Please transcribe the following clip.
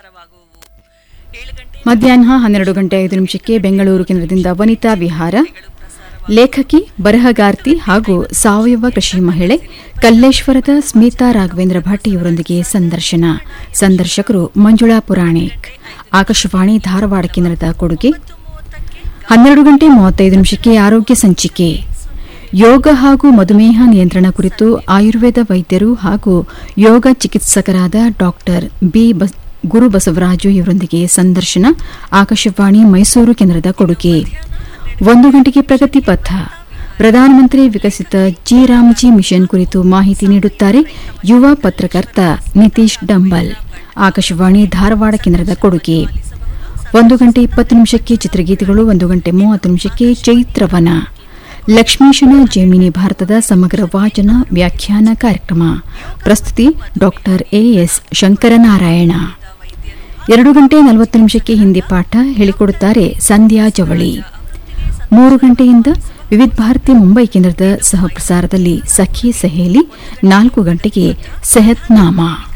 ಪ್ರಸಾರವಾಗುವು ಏಳು ಗಂಟೆ ಮಧ್ಯಾಹ್ನ ಹನ್ನೆರಡು ಗಂಟೆ ಐದು ನಿಮಿಷಕ್ಕೆ ಬೆಂಗಳೂರು ಕೇಂದ್ರದಿಂದ ವನಿತಾ ವಿಹಾರ ಲೇಖಕಿ ಬರಹಗಾರ್ತಿ ಹಾಗೂ ಸಾವಯವ ಕೃಷಿ ಮಹಿಳೆ ಕಲ್ಲೇಶ್ವರದ ಸ್ಮಿತಾ ರಾಘವೇಂದ್ರ ಭಟ್ ಇವರೊಂದಿಗೆ ಸಂದರ್ಶನ ಸಂದರ್ಶಕರು ಮಂಜುಳಾ ಪುರಾಣಿಕ್ ಆಕಾಶವಾಣಿ ಧಾರವಾಡ ಕೇಂದ್ರದ ಕೊಡುಗೆ ಹನ್ನೆರಡು ಗಂಟೆ ಮೂವತ್ತೈದು ನಿಮಿಷಕ್ಕೆ ಆರೋಗ್ಯ ಸಂಚಿಕೆ ಯೋಗ ಹಾಗೂ ಮಧುಮೇಹ ನಿಯಂತ್ರಣ ಕುರಿತು ಆಯುರ್ವೇದ ವೈದ್ಯರು ಹಾಗೂ ಯೋಗ ಚಿಕಿತ್ಸಕರಾದ ಡಾಕ್ಟರ್ ಬಿ ಬಸ್- ಗುರು ಬಸವರಾಜು ಇವರೊಂದಿಗೆ ಸಂದರ್ಶನ ಆಕಾಶವಾಣಿ ಮೈಸೂರು ಕೇಂದ್ರದ ಕೊಡುಗೆ ಒಂದು ಗಂಟೆಗೆ ಪ್ರಗತಿ ಪಥ ಪ್ರಧಾನಮಂತ್ರಿ ವಿಕಸಿತ ಜಿ ರಾಮ್ಜಿ ಮಿಷನ್ ಕುರಿತು ಮಾಹಿತಿ ನೀಡುತ್ತಾರೆ ಯುವ ಪತ್ರಕರ್ತ ನಿತೀಶ್ ಡಂಬಲ್ ಆಕಾಶವಾಣಿ ಧಾರವಾಡ ಕೇಂದ್ರದ ಕೊಡುಗೆ ಒಂದು ಗಂಟೆ ಇಪ್ಪತ್ತು ನಿಮಿಷಕ್ಕೆ ಚಿತ್ರಗೀತೆಗಳು ಒಂದು ಗಂಟೆ ಮೂವತ್ತು ನಿಮಿಷಕ್ಕೆ ಚೈತ್ರವನ ಲಕ್ಷ್ಮೀಶನ ಜೈಮಿನಿ ಭಾರತದ ಸಮಗ್ರ ವಾಚನ ವ್ಯಾಖ್ಯಾನ ಕಾರ್ಯಕ್ರಮ ಪ್ರಸ್ತುತಿ ಡಾಕ್ಟರ್ ಎಎಸ್ ಶಂಕರನಾರಾಯಣ ಎರಡು ಗಂಟೆ ನಲವತ್ತು ನಿಮಿಷಕ್ಕೆ ಹಿಂದಿ ಪಾಠ ಹೇಳಿಕೊಡುತ್ತಾರೆ ಸಂಧ್ಯಾ ಜವಳಿ ಮೂರು ಗಂಟೆಯಿಂದ ವಿವಿಧ ಭಾರತಿ ಮುಂಬೈ ಕೇಂದ್ರದ ಸಹ ಪ್ರಸಾರದಲ್ಲಿ ಸಖಿ ಸಹೇಲಿ ನಾಲ್ಕು ಗಂಟೆಗೆ ಸೆಹತ್ನಾಮಾ